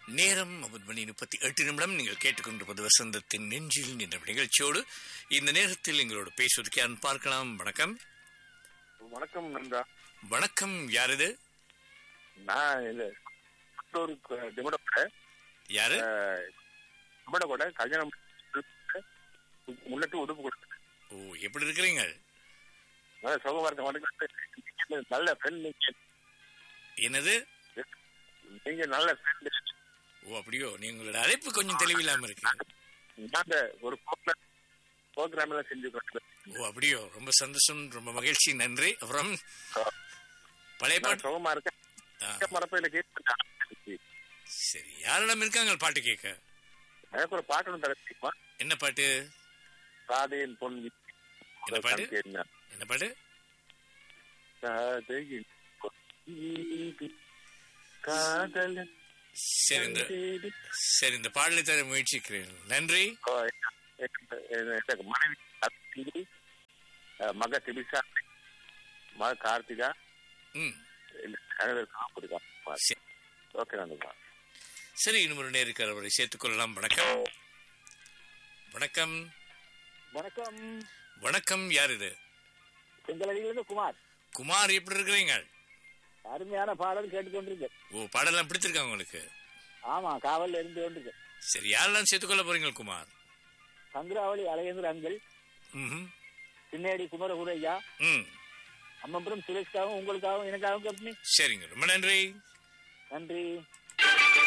நேரம் ஒன்பது மணி முப்பத்தி எட்டு நிமிடம் நீங்கள் கேட்டுக்கொண்டிருப்பது வசந்தத்தின் நெஞ்சில் நின்ற நிகழ்ச்சியோடு இந்த நேரத்தில் எங்களோடு பேசுவதற்கு யாரும் பார்க்கலாம் வணக்கம் வணக்கம் நண்பா வணக்கம் யார் இது நான் இது ஒரு திமிடப்பட யாரு திமிடப்பட கல்யாணம் முன்னட்டு உடுப்பு கொடுத்தேன் ஓ எப்படி இருக்கிறீங்க நல்ல சுகமா இருக்க மாட்டேங்க நல்ல ஃப்ரெண்ட் நீங்க என்னது நீங்க நல்ல ஃப்ரெண்ட் ஓ அப்படியோ நீங்களோட அழைப்பு கொஞ்சம் தெளிவில்லாம இருக்கு நாங்க ஒரு ப்ரோக்ராம் ப்ரோக்ராம் செஞ்சு கொடுத்தேன் ஓ அப்படியோ ரொம்ப சந்தோஷம் ரொம்ப மகிழ்ச்சி நன்றி அப்புறம் பழைய நான் பாட்டு சுகமா இருக்கேன் ஆ, மரப்பையில கேட்டு சரி யாரெல்லாம் இருக்காங்க பாட்டு கேட்க எனக்கு ஒரு பாட்டு ஒன்று தரமா என்ன பாட்டு ராதையின் பொன் என்ன பாட்டு? என்ன பாட்டு ராதையின் பொன் காதலன் சரி இந்த தேடி சரி இந்த பாடலை தர முயற்சிக்கிறேன் நன்றி எனக்கு மனைவி அத்தி, அஹ், மக திபிசா மக கார்த்திகா ம் கணவர் பிடிக்கும் சரி. ஓகே நண்பா சரி இன்னும் ஒரு நேருக்கு அவரை சேர்த்துக் கொள்ளலாம் வணக்கம் வணக்கம் வணக்கம் வணக்கம் யார் இது செங்கலடியிலிருந்து குமார் குமார் எப்படி இருக்கிறீங்க அருமையான பாடல் கேட்டுக்கொண்டிருக்கேன் ஓ பாடலாம் பிடித்திருக்காங்க உங்களுக்கு ஆமா காவல்ல இருந்து கொண்டிருக்கேன் சரி யாரெல்லாம் சேர்த்துக்கொள்ள போறீங்க குமார் சந்திராவளி அழகேந்திர அங்கள் ம் சின்னேடி குமரகுரையா ம் அம்மபுரம் சுரேஷ்காகவும் உங்களுக்காகவும் எனக்காகவும் கம்பெனி சரிங்க ரொம்ப நன்றி நன்றி